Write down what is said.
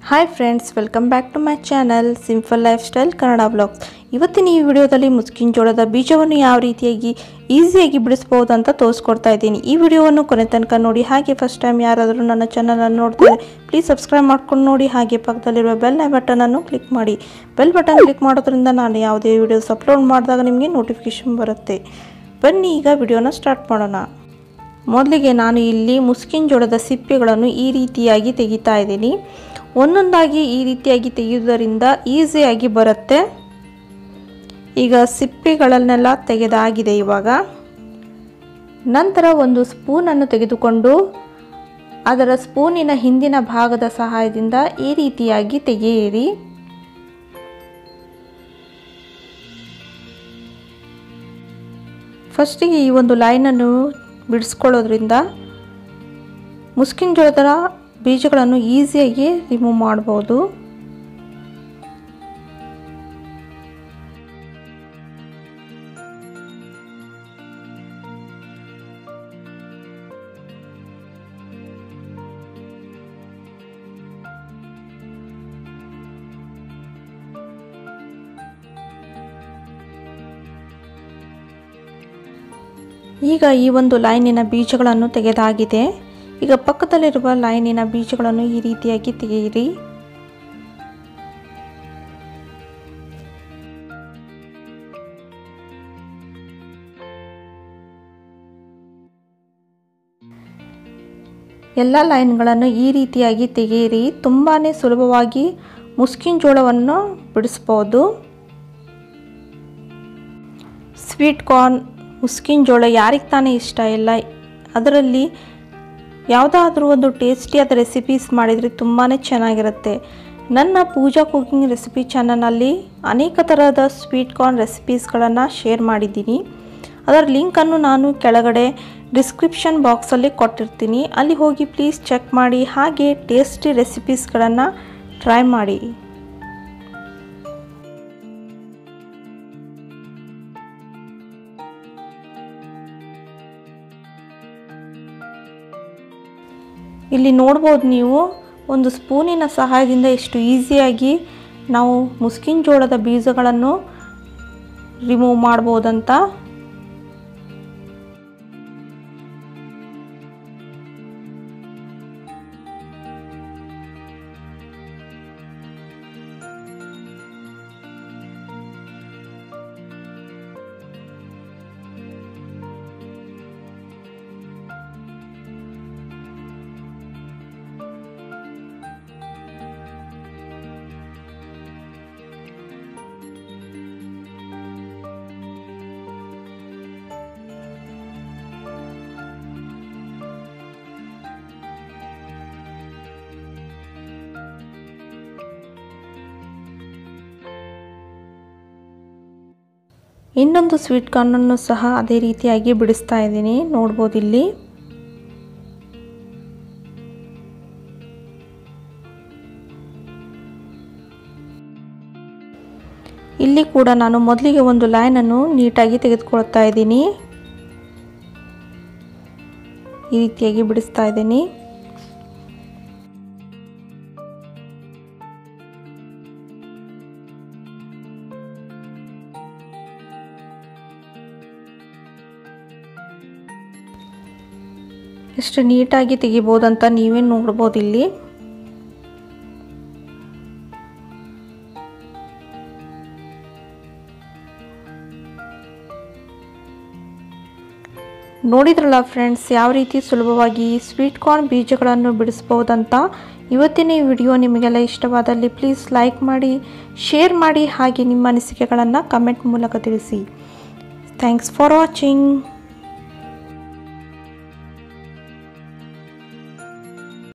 hi friends welcome back to my channel simple lifestyle Kannada blogs ಇವತ್ತಿನ ಈ ವಿಡಿಯೋದಲ್ಲಿ ಮುಸ್ಕಿನ್ ಜೋಳದ ಬೀಜವನ್ನು ಯಾವ ರೀತಿಯಾಗಿ ಈಸಿಯಾಗಿ ಬಿಡಿಸ್ಬೋದು ಅಂತ ತೋರಿಸ್ಕೊಡ್ತಾ ಇದ್ದೀನಿ ಈ ವಿಡಿಯೋವನ್ನು ಕೊನೆ ತನಕ ನೋಡಿ ಹಾಗೆ ಫಸ್ಟ್ ಟೈಮ್ ಯಾರಾದರೂ ನನ್ನ ಚಾನಲನ್ನು ನೋಡ್ತಾರೆ ಪ್ಲೀಸ್ ಸಬ್ಸ್ಕ್ರೈಬ್ ಮಾಡ್ಕೊಂಡು ನೋಡಿ ಹಾಗೆ ಪಕ್ಕದಲ್ಲಿರುವ ಬೆಲ್ ಬಟನನ್ನು ಕ್ಲಿಕ್ ಮಾಡಿ ಬೆಲ್ ಬಟನ್ ಕ್ಲಿಕ್ ಮಾಡೋದ್ರಿಂದ ನಾನು ಯಾವುದೇ ವಿಡಿಯೋಸ್ ಅಪ್ಲೋಡ್ ಮಾಡಿದಾಗ ನಿಮಗೆ ನೋಟಿಫಿಕೇಶನ್ ಬರುತ್ತೆ ಬನ್ನಿ ಈಗ ವಿಡಿಯೋನ ಸ್ಟಾರ್ಟ್ ಮಾಡೋಣ ಮೊದಲಿಗೆ ನಾನು ಇಲ್ಲಿ ಮುಸ್ಕಿನ್ ಜೋಳದ ಸಿಪ್ಪೆಗಳನ್ನು ಈ ರೀತಿಯಾಗಿ ತೆಗಿತಾ ಇದ್ದೀನಿ ಒಂದೊಂದಾಗಿ ಈ ರೀತಿಯಾಗಿ ತೆಗೆಯುವುದರಿಂದ ಈಸಿಯಾಗಿ ಬರುತ್ತೆ ಈಗ ಸಿಪ್ಪೆಗಳನ್ನೆಲ್ಲ ತೆಗೆದಾಗಿದೆ ಇವಾಗ ನಂತರ ಒಂದು ಸ್ಪೂನನ್ನು ತೆಗೆದುಕೊಂಡು ಅದರ ಸ್ಪೂನಿನ ಹಿಂದಿನ ಭಾಗದ ಸಹಾಯದಿಂದ ಈ ರೀತಿಯಾಗಿ ತೆಗೆಯಿರಿ ಫಸ್ಟಿಗೆ ಈ ಒಂದು ಲೈನನ್ನು ಬಿಡಿಸ್ಕೊಳ್ಳೋದ್ರಿಂದ ಮುಸ್ಕಿನ್ ಜೋಳದ ಬೀಜಗಳನ್ನು ಈಸಿಯಾಗಿ ರಿಮೂವ್ ಮಾಡ್ಬೋದು ಈಗ ಈ ಒಂದು ಲೈನಿನ ಬೀಜಗಳನ್ನು ತೆಗೆದಾಗಿದೆ ಈಗ ಪಕ್ಕದಲ್ಲಿರುವ ಲೈನಿನ ಬೀಜಗಳನ್ನು ಈ ರೀತಿಯಾಗಿ ತೆಗೆಯಿರಿ ಎಲ್ಲ ಲೈನ್ಗಳನ್ನು ಈ ರೀತಿಯಾಗಿ ತೆಗೆಯಿರಿ ತುಂಬಾ ಸುಲಭವಾಗಿ ಮುಸ್ಕಿನ್ ಜೋಳವನ್ನು ಬಿಡಿಸ್ಬೋದು ಸ್ವೀಟ್ ಕಾರ್ನ್ ಮುಸ್ಕಿನ್ ಜೋಳ ಯಾರಿಗೆ ತಾನೇ ಇಷ್ಟ ಇಲ್ಲ ಅದರಲ್ಲಿ ಯಾವುದಾದ್ರೂ ಒಂದು ಟೇಸ್ಟಿಯಾದ ರೆಸಿಪೀಸ್ ಮಾಡಿದರೆ ತುಂಬಾ ಚೆನ್ನಾಗಿರುತ್ತೆ ನನ್ನ ಪೂಜಾ ಕುಕಿಂಗ್ ರೆಸಿಪಿ ಚಾನಲ್ನಲ್ಲಿ ಅನೇಕ ಥರದ ಸ್ವೀಟ್ ಕಾರ್ನ್ ರೆಸಿಪೀಸ್ಗಳನ್ನು ಶೇರ್ ಮಾಡಿದ್ದೀನಿ ಅದರ ಲಿಂಕನ್ನು ನಾನು ಕೆಳಗಡೆ ಡಿಸ್ಕ್ರಿಪ್ಷನ್ ಬಾಕ್ಸಲ್ಲಿ ಕೊಟ್ಟಿರ್ತೀನಿ ಅಲ್ಲಿ ಹೋಗಿ ಪ್ಲೀಸ್ ಚೆಕ್ ಮಾಡಿ ಹಾಗೆ ಟೇಸ್ಟಿ ರೆಸಿಪೀಸ್ಗಳನ್ನು ಟ್ರೈ ಮಾಡಿ ಇಲ್ಲಿ ನೋಡ್ಬೋದು ನೀವು ಒಂದು ಸ್ಪೂನಿನ ಸಹಾಯದಿಂದ ಎಷ್ಟು ಈಸಿಯಾಗಿ ನಾವು ಮುಸ್ಕಿನ್ ಜೋಳದ ಬೀಜಗಳನ್ನು ರಿಮೂವ್ ಮಾಡ್ಬೋದಂತ ಇನ್ನೊಂದು ಸ್ವೀಟ್ ಕಾರ್ನನ್ನು ಸಹ ಅದೇ ರೀತಿಯಾಗಿ ಬಿಡಿಸ್ತಾ ಇದ್ದೀನಿ ನೋಡ್ಬೋದು ಇಲ್ಲಿ ಇಲ್ಲಿ ಕೂಡ ನಾನು ಮೊದಲಿಗೆ ಒಂದು ಲೈನನ್ನು ನೀಟಾಗಿ ತೆಗೆದುಕೊಳ್ತಾ ಇದ್ದೀನಿ ಈ ರೀತಿಯಾಗಿ ಬಿಡಿಸ್ತಾ ಇದ್ದೀನಿ ಎಷ್ಟು ನೀಟಾಗಿ ತೆಗಿಬೋದಂತ ನೀವೇ ನೋಡ್ಬೋದು ಇಲ್ಲಿ ನೋಡಿದ್ರಲ್ಲ ಫ್ರೆಂಡ್ಸ್ ಯಾವ ರೀತಿ ಸುಲಭವಾಗಿ ಸ್ವೀಟ್ ಕಾರ್ನ್ ಬೀಜಗಳನ್ನು ಬಿಡಿಸ್ಬೋದಂತ ಇವತ್ತಿನ ಈ ವಿಡಿಯೋ ನಿಮಗೆಲ್ಲ ಇಷ್ಟವಾದಲ್ಲಿ ಪ್ಲೀಸ್ ಲೈಕ್ ಮಾಡಿ ಶೇರ್ ಮಾಡಿ ಹಾಗೆ ನಿಮ್ಮ ಅನಿಸಿಕೆಗಳನ್ನು ಕಮೆಂಟ್ ಮೂಲಕ ತಿಳಿಸಿ ಥ್ಯಾಂಕ್ಸ್ ಫಾರ್ ವಾಚಿಂಗ್